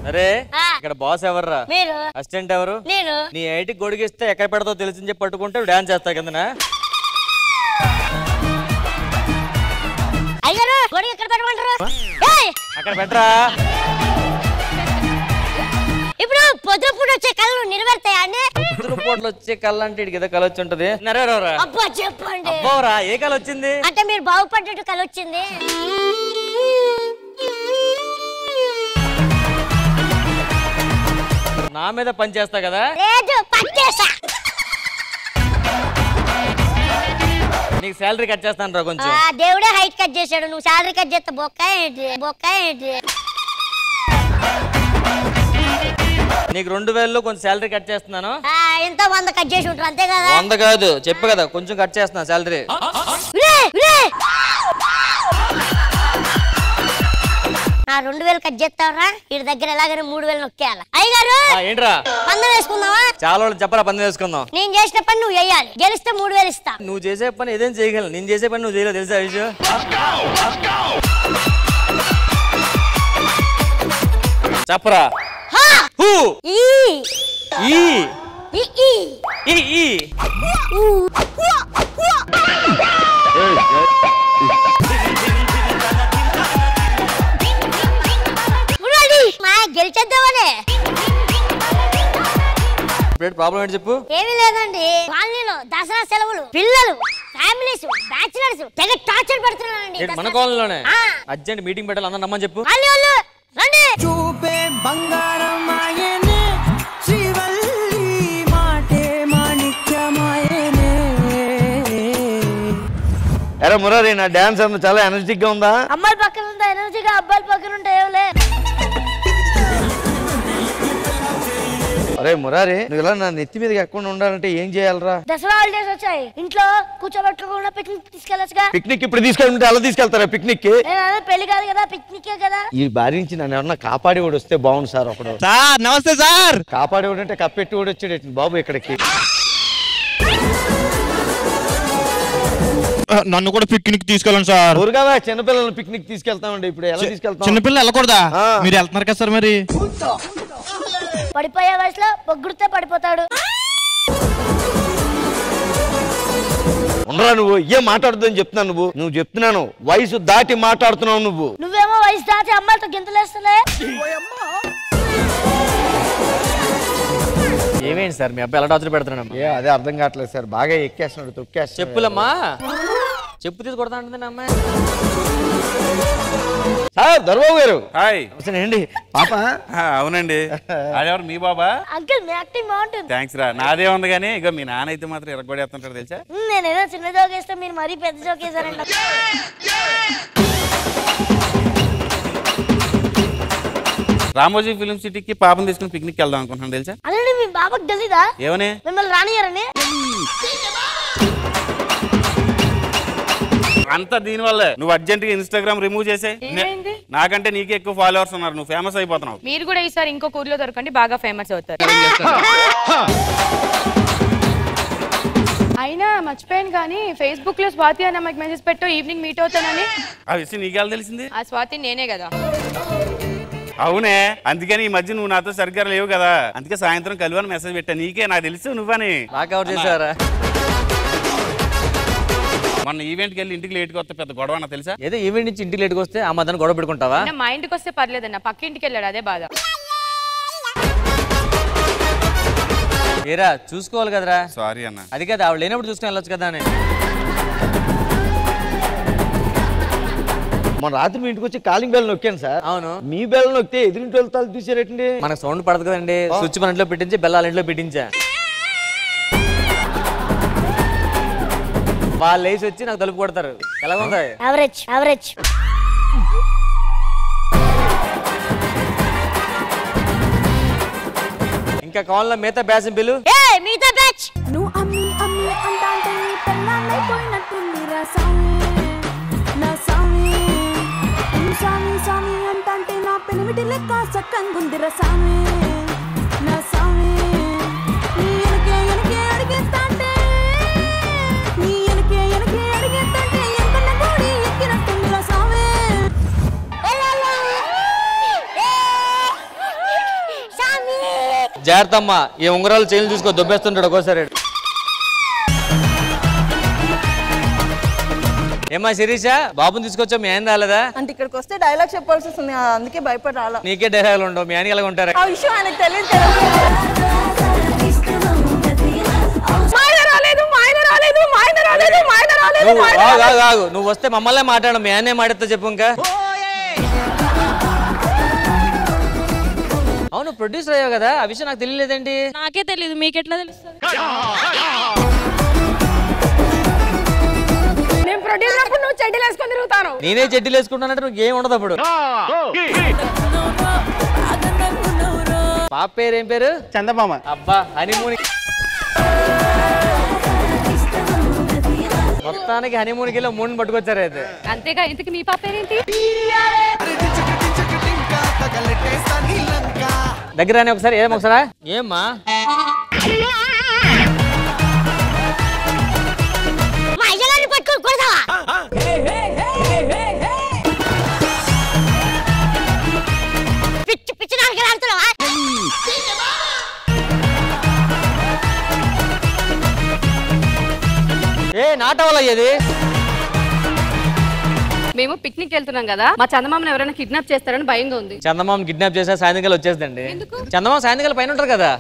అరే ఆ. ఇక్కడ బాస్ ఎవర్రా మీరు అసిస్టెంట్ ఎవరు నేను నీ ఐటికి గొడిగిస్తే ఎక్కడ పెడతావు తెలిసింది చెప్పి పట్టుకుంటే డాన్స్ చేస్తా కిందనా అయ్యారు గొడుగు ఎక్కడ పెట్టమంటారు ఏయ్, అక్కడ పెట్టరా ఇప్పుడు పొద్దుపూట వచ్చే కళ్ళు నెరవేరుతాయా అండి పొద్దున పూటలు వచ్చే కళ్ళ అంటే ఇడికి ఏదో కళ వచ్చి ఉంటది నెరవేరవరా అబ్బా చెప్పండి అబ్బోరా ఏ కళ వచ్చింది అంటే మీరు బాగుపడ్డట్టు కళ వచ్చింది నా మీద పని చేస్తా కదా లేదు పట్టేసా నీకు శాలరీ కట్ చేస్తాను రా కొంచెం ఆ, దేవుడే హైట్ కట్ చేశాడు నువ్వు శాలరీ కట్ చేస్తే బొక్క ఏంటి బొక్క ఏంటి నీకు రెండు వేలలో కొంచెం శాలరీ కట్ చేస్తున్నాను ఆ, ఎంత వంద కట్ చేసి ఉంటారు అంతే కదా వంద కాదు చెప్పు కదా కొంచెం కట్ చేస్తున్నా శాలరీ ఉరే, ఉరే! ఆ రెండు వేలు కట్ చేస్తావరా వీడి దగ్గర ఎలాగైనా మూడు వేలు నొక్కేయాలి అయ్యగారు ఏంట్రా పందెం వేసుకుందావా చాలా వాళ్ళు చెప్పరా పని వేసుకుందాం నేను చేసిన పని నువ్వు వేయాలి గెలిస్తే మూడు వేలు ఇస్తా నువ్వు చేసే పని ఏదైనా చేయగలను నేను చేసే పని నువ్వు చేయలేవు తెలుసా ఆ విషయం చెప్పరా హా! హూ ఈ ఈ ఈ ఈ ఈ ఈ ఊ. మురళి, మా గెలిచేద్దామనే ఇప్పుడు ప్రాబ్లం ఏంటి చెప్పు ఏమీ లేదండి కాలనీలో దసరా సెలవులు పిల్లలు ఫ్యామిలీస్ బ్యాచిలర్స్ తెగ టార్చర్ పెడుతున్నారండి ఏంటి మన దసరా- కాలనీలోనే ఆ. అర్జెంట్ మీటింగ్ పెట్టాలి అందరు నమ్మని చెప్పు కాలనీ వాళ్ళు రండి చూపే బంగారమాయనే శ్రీవల్లి మాటే మాణిక్యమాయనే అరే మురారి నా డాన్స్ అన్న చాలా ఎనర్జెటిక్ గా ఉందా అమ్మాయి పక్కన ఉందా ఎనర్జీగా అబ్బాయిల పక్కన ఉంటే ఏమలే అరే మురారి నువ్వు ఇలా నా నెత్తి మీద ఎక్కకుండా ఉండాలంటే ఏం చేయాలరా దసరా హాలిడేస్ వచ్చాయి ఇంట్లో కూర్చోబెట్టుకోకుండా పిక్నిక్ తీసుకెళ్ళొచ్చుగా పిక్నిక్ ఇప్పుడు తీసుకెళ్ళి ఎలా తీసుకెళ్తారా పిక్నిక్ కి నేను అదే పెళ్లి కాదు కదా పిక్నికే కదా ఈ బారి నుంచి నన్ను ఎవరన్నా కాపాడి కూడా వస్తే బాగుండు సార్ ఒకడు సార్ నమస్తే సార్ కాపాడి కూడా అంటే కప్పెట్టి కూడా వచ్చాడు బాబు ఇక్కడికి నన్ను కూడా పిక్నిక్ తీసుకెళ్ళండి సార్ ఊరుగా చిన్నపిల్లల్ని పిక్నిక్ తీసుకెళ్తామండి ఇప్పుడు ఎలా తీసుకెళ్తాం చిన్నపిల్ల వెళ్ళకూడదా ఆ. మీరు వెళ్తున్నారు కదా సార్ మరి పడిపోయే వయసులో పొగ్గుడితే పడిపోతాడు ఉండరా నువ్వు ఏం మాట్లాడదు అని చెప్తున్నాను నువ్వు నువ్వు చెప్తున్నాను వయసు దాటి మాట్లాడుతున్నావు నువ్వు నువ్వేమో వయసు దాటి అమ్మాయితో గింతలేస్తలే ఏమేంటి సార్ మీ అబ్బాయి ఎలా టార్చర్ పెడుతున్నాడు ఏ అదే అర్థం కావట్లేదు సార్ బాగా ఎక్కేస్తున్నాడు తొక్కేస్తున్నాడు చెప్పులమ్మా చెప్పు తీసి కొడతా ఉంటుంది అమ్మాయి సార్ దర్బాబు గారు హాయ్ అసలు ఏంటి పాప ఆ, అవునండి అదెవరు మీ బాబా అంకుల్ మీ యాక్టింగ్ బాగుంటుంది థ్యాంక్స్ రా నాదే ఉంది కానీ ఇక మీ నాన్న అయితే మాత్రం ఇరగొడేస్తుంటాడు తెలుసా ఉమ్, నేనేదో చిన్న జోక్ వేస్తే మీరు మరీ పెద్ద జోక్ వేసారంట రామోజీ ఫిలిం సిటీకి పాపం తీసుకుని పిక్నిక్ వెళ్దాం అనుకుంటున్నాను తెలుసా అదే మీ బాబాకి తెలీదా ఏమని మిమ్మల్ని రానియరని అంతా దీనివల్లే నువ్వు అర్జెంట్ గా ఇన్స్టాగ్రామ్ రిమూవ్ చేసే ఏమైంది? నాకంటే నీకే ఎక్కువ ఫాలోవర్స్ ఉన్నారు నువ్వు ఫేమస్ అయిపోతున్నావు మీరు కూడా ఈసారి ఇంకో ఊర్లో దొరకండి బాగా ఫేమస్ అవుతారు అయినా మర్చిపోయాను కానీ ఫేస్బుక్ లో స్వాతి అన్న మాకు మెసేజ్ పెట్టు ఈవినింగ్ మీట్ అవుతానని ఆ విషయం నీకెలా తెలిసింది ఆ స్వాతి నేనే కదా అవునే అందుకని ఈ మధ్య నువ్వు నాతో సరిగ్గా లేవు కదా అందుకే సాయంత్రం కలువని మెసేజ్ పెట్టా నీకే నాకు తెలుసు నువ్వని బాగా కవర్ చేసారా మొన్న ఈవెంట్కి వెళ్ళి ఇంటికి లేట్గా వస్తే పెద్ద గొడవ అన్న తెలుసా ఏదో ఈవెంట్ నుంచి ఇంటికి లేట్కి వస్తే ఆ మధ్యన గొడవ పెట్టుకుంటావా అన్న మా ఇంటికి వస్తే పర్లేదన్న పక్కింటికి వెళ్ళాడు అదే బాధ ఏరా చూసుకోవాలి కదరా సారీ అన్న అది కదా ఆవిడ లేనప్పుడు చూసుకుని వెళ్ళొచ్చు కదా అని మన రాత్రి మీ ఇంటికి వచ్చి కాలింగ్ బెల్ నొక్కాను సార్ అవును మీ బెల్ నొక్కితే ఎదురింటి వాళ్ళు తల తీసారేటండి మనకు సౌండ్ పడదు కదండి స్విచ్ మన ఇంట్లో పెట్టించి బెల్లాల ఇంట్లో పెట్టించా వాళ్ళు లేచి వచ్చి నాకు తలుపు కొడతారు ఎలా ఉంది యావరేజ్ యావరేజ్ ఇంకా కావాలన్నా మిగతా బ్యాసం బిల్లు ఏ మిగతా బ్యాచ్ నువ్వు అమ్మి అమ్మి అంటాంటే నీ పెళ్ళాలైపోయినట్టుంది రా సామి నా సామి నువ్వు సామి సామి అంటాంటే నా పెనిమిటి లెక్క సక్కంగుంది రా సామి నా సామి నీ ఎనకే ఎనకే అడిగేస్తాంటే నీ ఎనకే ఎనకే అడిగేస్తాంటే ఎంకన్న గోడి ఎక్కినట్టుంది రా సామి జాగ్రత్త అమ్మా ఈ ఉంగరాలు చైన్లు చూసుకో దొబ్బేస్తుంటాడు ఒక్కోసారి ఏమ్మా శిరీష బాబుని తీసుకొచ్చా మీ ఆయన రాలేదా అంటే ఇక్కడికి వస్తే డైలాగ్ చెప్పాల్సి వస్తుంది ఆ, అందుకే భయపడి రాలా నీకే డైలాగులు ఉండవు మీ ఆయన ఎలా ఉంటారు ఆ విషయం ఆయనకు తెలియదు కదా మా ఆయన రాలేదు మా ఆయన రాలేదు మా ఆయన రాలేదు మా ఆయన రాలేదు నువ్వు మా ఆయన ఆగు, రాలేదు. ఆగు, ఆగు. నువ్వు వస్తే మమ్మల్నే మాట్లాడు మీ ఆయనే మాట్లాడుతా చెప్పు ఇంకా అవును ప్రొడ్యూసర్ అయ్యావు కదా ఆ విషయం నాకు తెలియలేదేంటి నాకే తెలియదు మీకెట్లా తెలుస్తుంది నేను ప్రొడ్యూసర్ అప్పుడు నువ్వు చెడ్డీలు వేసుకొని తిరుగుతాను నేనే చెడ్డీలు వేసుకుంటానంటే నువ్వు ఏం ఉండదు అప్పుడు పాప పేరు ఏం పేరు చందమామ అబ్బా హనీమూన్ మొత్తానికి హనీమూన్కి వెళ్ళి మూడు పట్టుకొచ్చారు అయితే అంతేగా ఇంతకి మీ పాప పేరేంటి దగ్గర రాని ఒకసారి ఏం ఒకసారా ఏమ్మా మా అయ్యగారిని పట్టుకొని కొడతావా పిచ్చి పిచ్చి నాలుగు ఆడుతున్నావా ఏ నాటవాళ్ళు అయ్యేది మేము పిక్నిక్ వెళ్తున్నాం కదా మా చందమామని ఎవరైనా కిడ్నాప్ చేస్తారని భయంగా ఉంది చందమామ కిడ్నాప్ చేసా సాయంత్రం వచ్చేదండి చందమామ సాయంత్రం పైన ఉంటారు కదా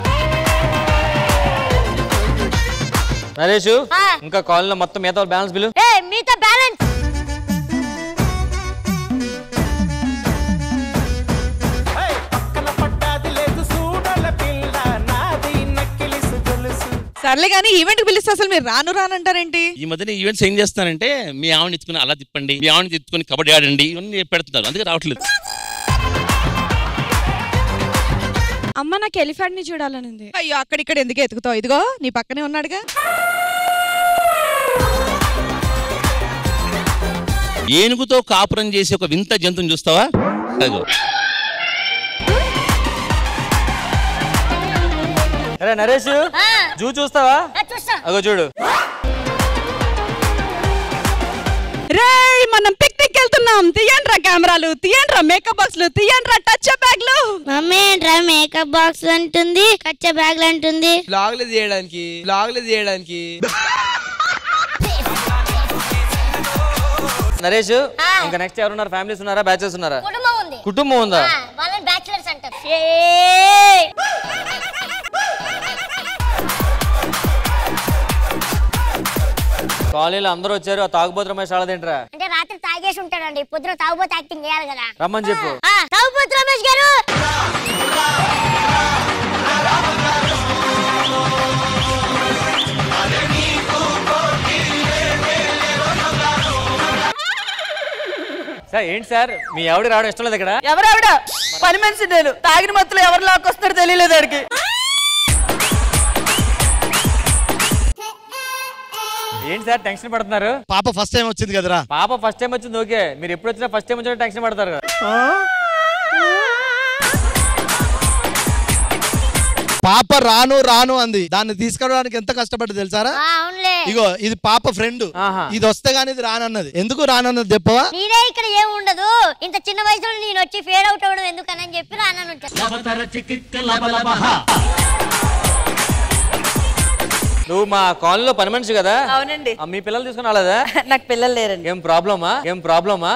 నరేష్ ఆ. ఇంకా కాలనీలో మొత్తం మిగతా బ్యాలెన్స్ బిల్లు ఏ మీతో బ్యాలెన్స్ సర్లే కానీ ఈవెంట్ పిలిస్తే అసలు మీరు రాను రానంటారేంటి ఈ మధ్యన ఈవెంట్స్ ఏం చేస్తానంటే మీ ఆవిడని ఎత్తుకుని అలా తిప్పండి మీ ఆవిడని ఎత్తుకుని కబడ్డీ ఆడండి ఇవన్నీ పెడుతున్నారు అందుకే రావట్లేదు అమ్మ నాకు ఎలిఫెంట్ ని చూడాలని ఉంది అయ్యో అక్కడిక్కడ ఎందుకు ఎతుకుతావు ఇదిగో నీ పక్కనే ఉన్నాడుగా ఏనుగుతో కాపురం చేసి ఒక వింత జంతువుని చూస్తావా అదిగో అరే నరేష్ ఆ, జూ చూస్తావా ఆ, చూస్తా అగో చూడు రేయ్ మనం పిక్నిక్ వెళ్తున్నాం తీయండ్రా కెమెరాలు తీయండ్రా మేకప్ బాక్స్లు తీయండ్రా టచ్ బ్యాగ్లు మమ్మీ ఏంట్రా మేకప్ బాక్స్ అంటుంది కచ్చ బ్యాగ్లు అంటుంది బ్లాగ్లు చేయడానికి బ్లాగ్లు చేయడానికి నరేష్ ఆ. ఇంకా నెక్స్ట్ ఎవరున్నారు ఫ్యామిలీస్ ఉన్నారా బ్యాచెస్ ఉన్నారా కుటుంబం ఉంది కుటుంబం ఉందా ఆ, వాళ్ళని బ్యాచిలర్స్ అంటారు ఏయ్! కాలనీలో అందరూ వచ్చారు ఆ తాగుబోతు రమేష్ ఆడదేంట్రా అంటే రాత్రి తాగేసి ఉంటాడండి పొద్దున తాగుబోతు యాక్టింగ్ చేయాలి కదా రమ్మని చెప్పు ఆ, తాగుబోతు రమేష్ గారు సార్ ఏంటి సార్ మీ ఆవిడ రావడం ఇష్టం లేదు ఇక్కడ ఎవరావిడ పని మనిషి నేను తాగిన మత్తులో ఎవరు లాక్కొస్తారో తెలియలేదు ఆడికి ఏంటి సార్ టెన్షన్ పడుతున్నారు పాప ఫస్ట్ టైం వచ్చింది కదరా పాప ఫస్ట్ టైం వచ్చింది ఓకే మీరు ఎప్పుడు వచ్చినా ఫస్ట్ టైం వచ్చినా టెన్షన్ పడతారు కదా పాప రాను రాను అంది దాన్ని తీసుకురావడానికి ఎంత కష్టపడ్డది తెలుసారా ఆ, అవునులే ఇగో ఇది పాప ఫ్రెండ్ ఆహా. ఇది వస్తే గానీ ఇది రానన్నది ఎందుకు రానన్నది చెప్పవా నేనే ఇక్కడ ఏం ఉండదు ఇంత చిన్న వయసులో నేను వచ్చి ఫేర్ అవుట్ అవ్వడం ఎందుకని చెప్పి రానని ఉంటాను నువ్వు మా కాలనీలో పని మనిషి కదా అవునండి ఆ, మీ పిల్లలు తీసుకుని రాలేదా నాకు పిల్లలు లేరండి ఏం ప్రాబ్లమా ఏం ప్రాబ్లమా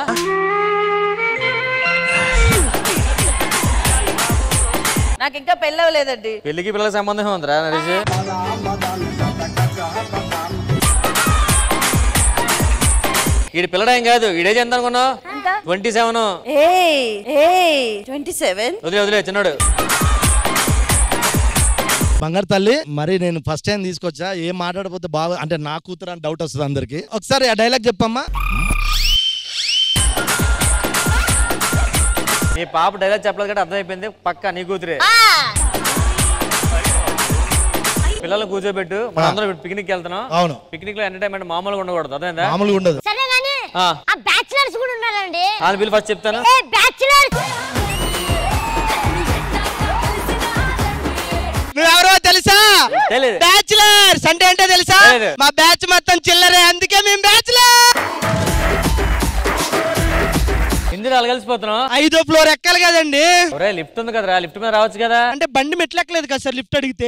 నాకు ఇంకా పెళ్ళి అవ్వలేదండి పెళ్లికి పిల్లలకి సంబంధం ఉందిరా నరేష్ ఈడు పిల్లడేం కాదు ఈడేజ్ ఎంత అనుకున్నావు ట్వంటీ సెవెన్ ఏ ఏ ట్వంటీ సెవెన్ వదిలే వదిలే చిన్నాడు బంగారు తల్లి మరి నేను ఫస్ట్ టైం తీసుకొచ్చా ఏం మాట్లాడకపోతే బాగా అంటే నా కూతురు అని డౌట్ వస్తుంది అందరికి ఒకసారి ఆ డైలాగ్ చెప్పమ్మా నీ పాప డైలాగ్ చెప్పలేదు కాబట్టి అర్థమైపోయింది పక్క నీ కూతురే ఆ, పిల్లల్ని కూర్చోబెట్టు మనం అందరం పిక్నిక్ వెళ్తున్నాం అవును పిక్నిక్ లో ఎంటర్టైన్మెంట్ మామూలుగా ఉండకూడదు అదేందా మామూలుగా ఉండదు సరే గానీ ఆ. ఆ బ్యాచిలర్స్ కూడా ఉన్నారండి వాళ్ళ బిల్ ఫస్ట్ చెప్తాను ఏ బ్యాచిలర్స్ నువ్వెవరో తెలుసా తెలీదు. బ్యాచులర్స్ అంటే ఏంటో తెలుసా తెలీదు. మా బ్యాచ్ మొత్తం చిల్లరే అందుకే మేము బ్యాచులర్ ఎందుకు అలగలిసిపోతున్నావు ఐదో ఫ్లోర్ ఎక్కాలి కదండి ఒరే లిఫ్ట్ ఉంది కదరా లిఫ్ట్ మీద రావచ్చు కదా అంటే బండి మెట్లు ఎక్కలేదు కదా సార్ లిఫ్ట్ అడిగితే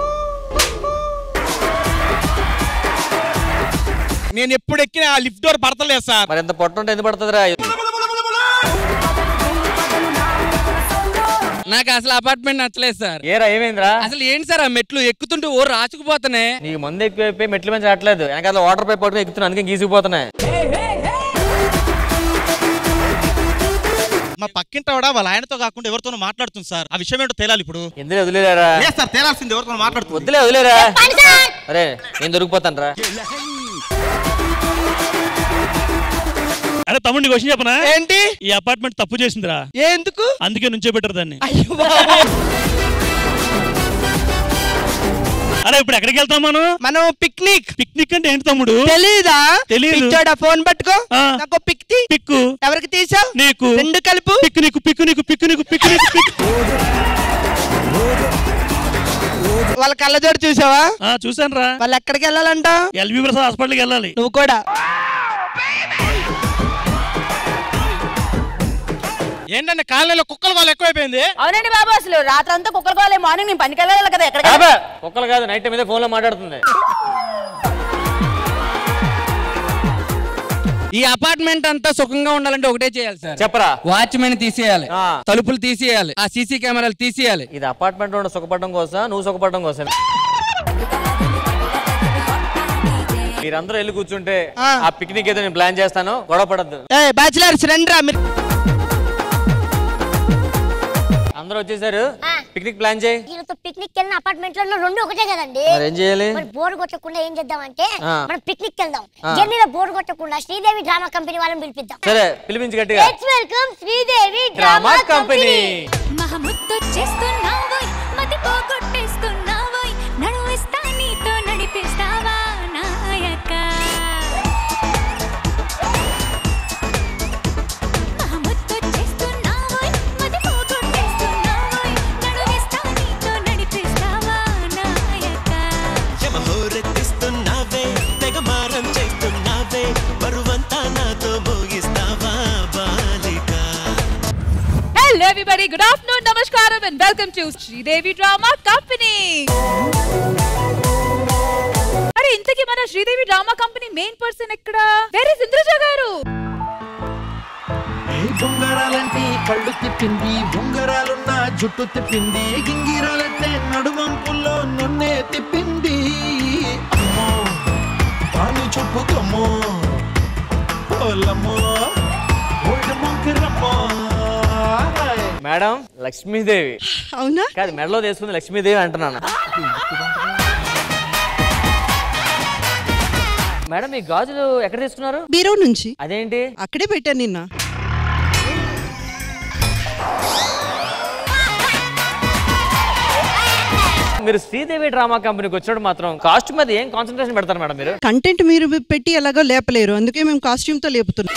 నేను ఎప్పుడు ఎక్కిన ఆ లిఫ్ట్ డోర్ పడతలేదు సార్ మరి ఎంత పొట్ట ఉంటే ఎందుకు పడుతుందిరా నాకు అసలు అపార్ట్మెంట్ నచ్చలేదు సార్ ఏరా ఏమైందిరా అసలు ఏంటి సార్ ఆ మెట్లు ఎక్కుతుంటే ఓ రాచుకుపోతున్నాయి నీకు ముందు ఎక్కువైపోయి మెట్ల మీద రావట్లేదు వెనకాల వాటర్ పైప్ పట్టుకుని ఎక్కుతున్నా అందుకే గీసుకుపోతున్నాయి మా పక్కింటి ఆవిడ వాళ్ళ ఆయనతో కాకుండా ఎవరితోనో మాట్లాడుతుంది సార్ ఆ విషయం ఏంటో తేలాలి ఇప్పుడు ఎందులో వదిలేరా లేదు సార్ తేలాల్సింది ఎవరితో మాట్లాడుతుంది వదిలే వదిలేరా అరే నేను దొరికిపోతాను రా అరే తమ్ముడిని క్వశ్చన్ చెప్పనా ఏంటి ఈ అపార్ట్మెంట్ తప్పు చేసిందిరా ఎందుకు అందుకే నుంచే పెట్టరు దాన్ని అరే ఇప్పుడు ఎక్కడికి వెళ్తాం మనం మనం పిక్నిక్ పిక్నిక్ అంటే ఏంటి తమ్ముడు తెలీదా తెలీదు. పిచ్చోడా ఫోన్ పట్టుకో నాకు పిక్ తీ పిక్కు ఎవరికి తీసావు నీకు రెండు కలుపు పిక్కు నీకు పిక్కు నీకు పిక్కు నీకు పిక్కు నీకు పిక్కు వాళ్ళ కళ్ళజోడు చూసావా ఆ చూసాను రా వాళ్ళు ఎక్కడికి వెళ్ళాలంట ఎల్బీ ప్రసాద్ హాస్పిటల్కి వెళ్ళాలి నువ్వు కూడా ఏంటంటే కాలనీలో కుక్కల వాళ్ళు ఎక్కువైపోయింది అవునండి బాబు అసలు రాత్రంతా కుక్కలు కావాలి మార్నింగ్ నేను పనికి వెళ్ళాలి కదా ఎక్కడ అబ్బా, కుక్కలు కాదు నైట్ మీద ఫోన్ లో మాట్లాడుతుంది ఈ అపార్ట్మెంట్ అంతా సుఖంగా ఉండాలంటే ఒకటే చేయాలి సార్ చెప్పరా వాచ్మెన్ తీసేయాలి తలుపులు తీసేయాలి ఆ సీసీ కెమెరాలు తీసేయాలి ఇది అపార్ట్మెంట్ లో సుఖపడడం కోసం నువ్వు సుఖపడడం కోసం మీరందరూ వెళ్ళి కూర్చుంటే ఆ పిక్నిక్ ఏదో నేను ప్లాన్ చేస్తాను గొడవ పడద్దు ఏ బ్యాచిలర్స్ రండి రా మీరు అందరూ వచ్చేసారు పిక్నిక్ ప్లాన్ చేయి వీళ్ళతో పిక్నిక్ వెళ్ళిన అపార్ట్మెంట్ లో రెండు ఒకటే కదండి మరి ఏం చేయాలి? మరి బోర్ కొట్టకుండా ఏం చేద్దామంటే ఆ. మనం పిక్నిక్ వెళ్దాం ఆ. జర్నీలో బోర్ కొట్టకుండా శ్రీదేవి డ్రామా కంపెనీ వాళ్ళని పిలిపిద్దాం సరే పిలిపించి గట్టిగా let's welcome Sridevi drama drama company company మహముద్దొచ్చేస్తున్నావోయ్ మతి పోగొట్టేస్తున్నావోయ్ నడువిస్తా నీతో నడిపిస్తావా నాయక మహముద్దొచ్చేస్తున్నావోయ్ మతి పోగొట్టేస్తున్నావోయ్ నడువిస్తా నీతో నడిపిస్తావా నాయక యమహోరెత్తిస్తున్నావే తెగ మారం చేస్తున్నావే బరువంతా నాతో మోగిస్తావా బాలిక హలో ఎవ్రీబడి గుడ్ ఆఫ్టర్నూన్ నమస్కారం and welcome to Sridevi drama company అరే ఇంతకీ మన Sridevi drama company main person ఎక్కడ వేరే ఇంద్రజ గారు బొంగరాలంటే కళ్ళు తిప్పింది బొంగరాలున్న జుట్టు తిప్పింది గింగిరాలంటే నడుమంపుల్లో నన్నే తిప్పింది అమ్మో పాలు చెప్పుకోమ్మో ఓలమ్మో ఓల్డ్ మొంకిరమ్మో మేడం లక్ష్మీదేవి అవునా కాదు మెడలో తీసుకుంది లక్ష్మీదేవి అంటున్నాను మేడం ఈ గాజులు ఎక్కడ తీసుకున్నారు బీరో నుంచి అదేంటి అక్కడే పెట్టాను నిన్న మీరు శ్రీదేవి డ్రామా కంపెనీకి వచ్చినప్పుడు మాత్రం కాస్ట్యూమ్ మీద ఏం కాన్సన్ట్రేషన్ పెడతారు మేడం మీరు కంటెంట్ మీరు పెట్టి ఎలాగో లేపలేరు అందుకే మేము కాస్ట్యూమ్ తో లేపుతున్నాం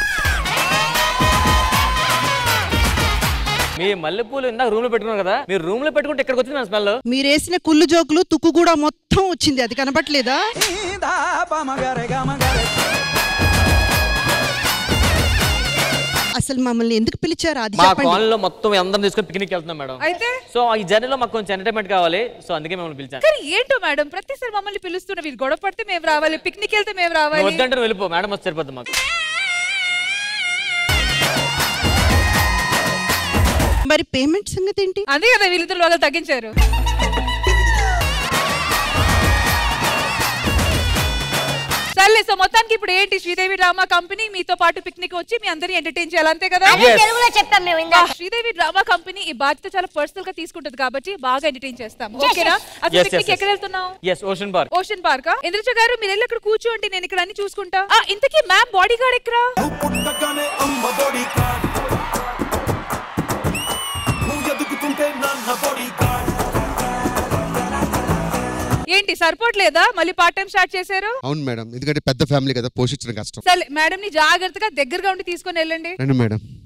మీ మల్లెపూలు ఇందాక రూమ్ లో పెట్టుకున్నారు కదా మీరు రూమ్ లో పెట్టుకుంటే ఇక్కడికి వచ్చింది నా స్మెల్ మీరు వేసిన కుళ్ళు జోకులు తుక్కు కూడా మొత్తం వచ్చింది అది కనపట్లేదా అసలు మమ్మల్ని ఎందుకు పిలిచారు అది మా చెప్పండి కాలనీలో మొత్తం అందరం తీసుకొని పిక్నిక్ వెళ్తున్నాం మేడం అయితే సో ఈ జర్నీలో మాకు కొంచెం ఎంటర్టైన్మెంట్ కావాలి సో అందుకే మిమ్మల్ని పిలిచాను కానీ ఏంటో మేడం ప్రతిసారి మమ్మల్ని పిలుస్తున్న వీళ్ళు గొడవ పడితే మేము రావాలి పిక్నిక్ వెళ్తే మేము నువ్వు రావాలి వద్దంటే నువ్వు వెళ్ళిపో మేడం వచ్చి సరిపోద్ది మాకు మరి పేమెంట్ సంగతి ఏంటి అదే కదా వీళ్ళిద్దరు బాగా తగ్గించారు సర్లే సో మొత్తానికి ఇప్పుడు ఏంటి శ్రీదేవి డ్రామా కంపెనీ మీతో పాటు పిక్నిక్ వచ్చి మీ అందరిని ఎంటర్టైన్ చేయాలి అంతే కదా అదే తెలుగులో చెప్పాం మేము ఇందాక. శ్రీదేవి డ్రామా కంపెనీ ఈ బాధ్యత చాలా పర్సనల్ గా తీసుకుంటది కాబట్టి బాగా ఎంటర్టైన్ చేస్తాం Yes, ఓకేనా yes. అసలు Yes, పిక్నిక్ yes, ఎక్కడ వెళ్తున్నావు yes ocean park ocean park Indraja గారు మీరు వెళ్ళి అక్కడ కూర్చోండి నేను ఇక్కడ అన్ని చూసుకుంటా ఆ, ఇంతకీ మ్యామ్ బాడీ గార్డ్ ఎక్కడ పుట్టగానే అమ్మ బాడీ కార్డ్ నువ్వు ఎదుగుతుంటే నాన్న బాడీ కార్డ్ ఏంటి సరిపోవట్లేదా మళ్ళీ పార్ట్ టైం స్టార్ట్ చేశారు అవును మేడం ఎందుకంటే పెద్ద ఫ్యామిలీ కదా పోషించడం కష్టం సరే మేడం ని జాగ్రత్తగా దగ్గరగా ఉండి తీసుకొని వెళ్ళండి రండి మేడం